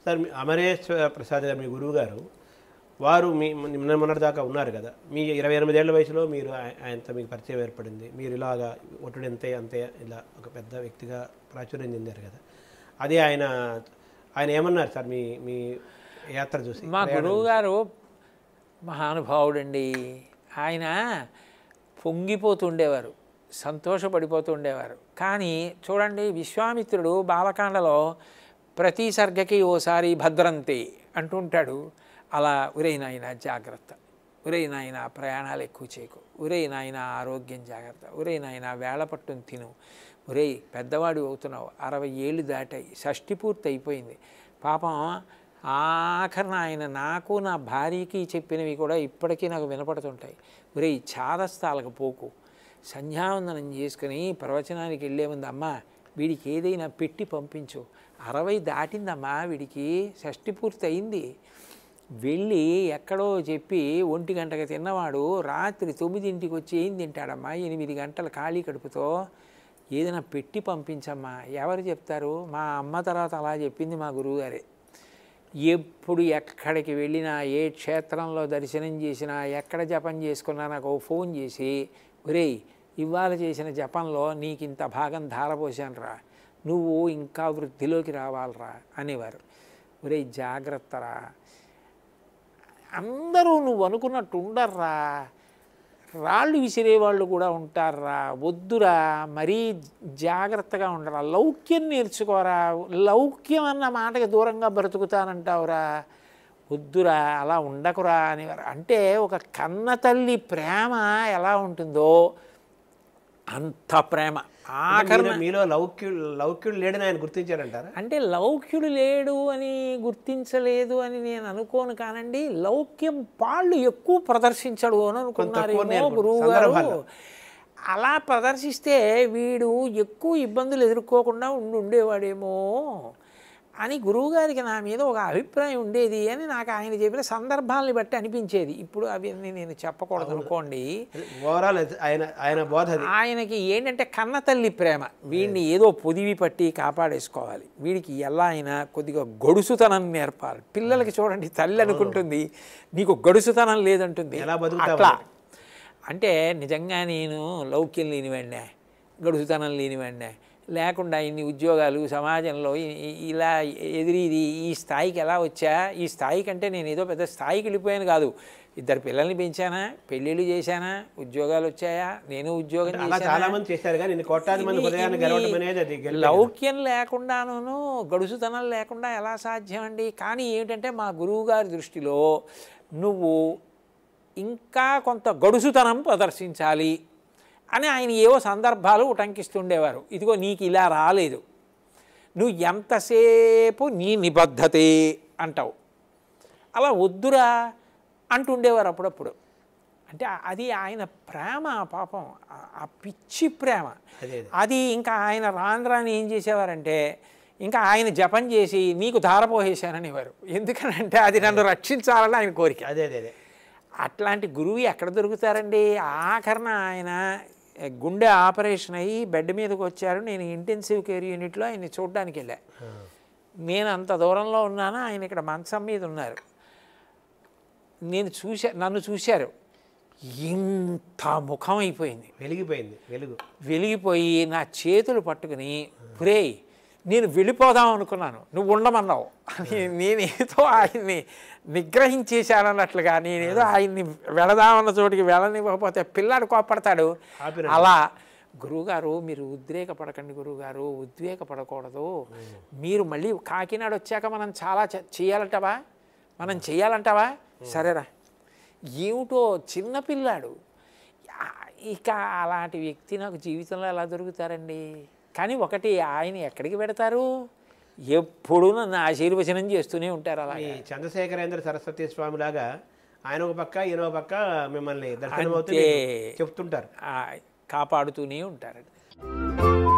Sir మీ అమరేశ్వర ప్రసాద్ గారు మీ గురువు గారు వారు మీ నిన్న మొన్నటి దాకా ఉన్నారు కదా మీ ఇరవై ఎనిమిదేళ్ల వయసులో మీరు ఆయ- ఆయనతో మీకు పరిచయం ఏర్పడింది మీరు ఇలాగా ఒట్టుడు ఎంతే అంతే ఇలా ఒక పెద్ద వ్యక్తిగా ప్రాచుర్యం చెందారు కదా అది ఆయన ఆయన ఏమన్నారు సార్ మీ మీ యాత్ర చూసి మా గురువు గారు మహానుభావుడండి ఆయన పొంగిపోతుండేవారు సంతోషపడిపోతుండేవారు కానీ చూడండి విశ్వామిత్రుడు బాలకాండలో ప్రతి సర్గకి ఓసారి భద్రంతి అంటుంటాడు అలా ఉరే నాయన జాగ్రత్త ఉరే నాయన ప్రయాణాలు ఎక్కువ చేయకు ఉరే నాయన ఆరోగ్యం జాగ్రత్త ఉరే నాయన వేళ పట్టును తిను ఒరేయ్ పెద్దవాడు అవుతున్నావు అరవై ఏళ్ళు దాటాయి షష్టి పూర్తి అయిపోయింది పాపం ఆఖరణ ఆయన నాకు నా భార్యకి చెప్పినవి కూడా ఇప్పటికీ నాకు వినపడుతుంటాయి ఒరేయ్ చాదస్తాలకు పోకు సంధ్యావందనం చేసుకుని ప్రవచనానికి వెళ్ళే ముందు అమ్మ వీడికి ఏదైనా పెట్టి పంపించు అరవై దాటిందమ్మా వీడికి షష్టి పూర్తి అయింది వెళ్ళి ఎక్కడో చెప్పి ఒంటి గంటకి తిన్నవాడు రాత్రి తొమ్మిదింటికి వచ్చి ఏం తింటాడమ్మా ఎనిమిది గంటల ఖాళీ కడుపుతో ఏదైనా పెట్టి పంపించమ్మా ఎవరు చెప్తారు మా అమ్మ తర్వాత అలా చెప్పింది మా గురువుగారే ఎప్పుడు ఎక్కడికి వెళ్ళినా ఏ క్షేత్రంలో దర్శనం చేసినా ఎక్కడ జపం చేసుకున్నా నాకు ఓ ఫోన్ చేసి ఒరేయ్ ఇవాళ చేసిన జపంలో నీకు ఇంత భాగం ధారపోసానురా నువ్వు ఇంకా వృద్ధిలోకి రావాలరా అనేవారు ఒరేయ్ జాగ్రత్తరా అందరూ నువ్వు అనుకున్నట్టు ఉండర్రా రాళ్ళు విసిరేవాళ్ళు కూడా ఉంటారా వద్దురా మరీ జాగ్రత్తగా ఉండరా లౌక్యం నేర్చుకోరా లౌక్యం అన్న మాటకి దూరంగా బ్రతుకుతానంటావురా వద్దురా అలా ఉండకురా అనేవారు అంటే ఒక కన్న తల్లి ప్రేమ ఎలా ఉంటుందో అంత ప్రేమ ఆఖరి మీలో- మీలో లౌక్యుడు లౌక్యుడు లేడని ఆయన గుర్తించారంటారా అంటే లౌక్యుడు లేడు అని గుర్తించలేదు అని నేను అనుకోను కానండి లౌక్యం పాళ్ళు ఎక్కువ ప్రదర్శించడు అని అనుకున్నారేమో నేర్పడు. గురువు గారు సందర్భాల్లో. అలా ప్రదర్శిస్తే వీడు ఎక్కువ ఇబ్బందులు ఎదుర్కోకుండా ఉండి ఉండేవాడేమో అని గురువుగారికి నా మీద ఒక అభిప్రాయం ఉండేది అని నాకు ఆయన చెప్పిన సందర్భాలని బట్టి అనిపించేది ఇప్పుడు అవన్నీ నేను చెప్పకూడదు అనుకోండి ఓవరాల్ ఆయన ఆయన బోధ అది ఆయనకి ఏంటంటే కన్న తల్లి ప్రేమ వీడిని ఏదో పొదివి పట్టి కాపాడేసుకోవాలి వీడికి ఎలా అయినా కొద్దిగా గొడుసుతనం నేర్పాలి పిల్లలకి చూడండి తల్లి అనుకుంటుంది నీకు గొడుసుతనం లేదంటుంది ఎలా బతుకుతావు అట్లా అంటే నిజంగా నేను లౌక్యం లేనివాడినే గడుసుతనం లేనివాడినే లేకుండా ఇన్ని ఉద్యోగాలు సమాజంలో ఇ- ఇ- ఇలా ఎదిరిది ఈ స్థాయికి ఎలా వచ్చా ఈ స్థాయి కంటే నేను ఏదో పెద్ద స్థాయికి వెళ్ళిపోయాను కాదు ఇద్దరు పిల్లల్ని పెంచానా పెళ్ళిళ్ళు చేశానా ఉద్యోగాలు వచ్చాయా నేను ఉద్యోగం అలా చేశానా? చాలా మంది చేశారు కానీ ఇన్ని కోట్లాది మంది ఇన్ని- హృదయాన్ని ఇన్ని గెలవడం అనేది అది గెలిపే కదా. లౌక్యం లేకుండాను గడుసుతనం లేకుండా ఎలా సాధ్యం అండి కానీ ఏమిటంటే మా గురువు గారి దృష్టిలో నువ్వు ఇంకా కొంత గడుసుతనం ప్రదర్శించాలి అని ఆయన ఏవో సందర్భాలు ఉటంకిస్తుండేవారు ఇదిగో నీకు ఇలా రాలేదు నువ్వు ఎంతసేపు నీ నిబద్ధతే అంటావు అలా వద్దురా అంటుండేవారు అప్పుడప్పుడు అంటే అది ఆయన ప్రేమ పాపం ఆ- ఆ పిచ్చి ప్రేమ అదే అదే. అది ఇంకా ఆయన రాను రాని ఏం చేసేవారంటే ఇంకా ఆయన జపం చేసి నీకు ధారపోసేశాననేవారు ఎందుకనంటే అది నన్ను రక్షించాలని ఆయన కోరిక అదే అదే అదే అట్లాంటి గురువు ఎక్కడ దొరుకుతారండి ఆఖరణ ఆయన ఏ, గుండె ఆపరేషన్ అయ్యి బెడ్ మీదకి వచ్చారు నేను ఇంటెన్సివ్ కేర్ యూనిట్లో ఆయన్ని చూడడానికి వెళ్ళా నేను అంత దూరంలో ఉన్నాను ఆయన ఇక్కడ మంచం మీద ఉన్నారు నేను చూసా నన్ను చూశారు ఇంత ముఖం అయిపోయింది వెలిగిపోయింది వెలుగు వెలిగిపోయి నా చేతులు పట్టుకుని పురేయ్ నేను వెళ్ళిపోదాం అనుకున్నాను నువ్వు ఉండమన్నావు అని నేనేదో ఆయన్ని నిగ్రహించేశానన్నట్లుగా నేనేదో ఆయన్ని వెళదామన్న చోటికి వెళ్ళనివ్వకపోతే పిల్లాడు కోపడతాడు ఆపినట్టు. అలా గురువుగారు మీరు ఉద్రేకపడకండి గురువుగారు ఉద్వేగపడకూడదు మీరు మళ్ళీ కాకినాడ వచ్చాక మనం చాలా చే- చేయాలంటావా మనం చేయాలంటావా సరేరా ఏమిటో చిన్నపిల్లాడు ఆ, ఇక అలాంటి వ్యక్తి నాకు జీవితంలో ఎలా దొరుకుతారండి కానీ ఒకటి ఆయన ఎక్కడికి పెడతారు ఎప్పుడూ నన్ను ఆశీర్వచనం చేస్తూనే ఉంటారు అలా ఈ చంద్రశేఖరేంద్ర సరస్వతి స్వామి లాగా ఆయన ఒక పక్క ఈయన ఒక పక్క మిమ్మల్ని దర్శనం అవుతూ అంతే. మీకు చెప్తుంటారు కాపాడుతూనే ఉంటారండి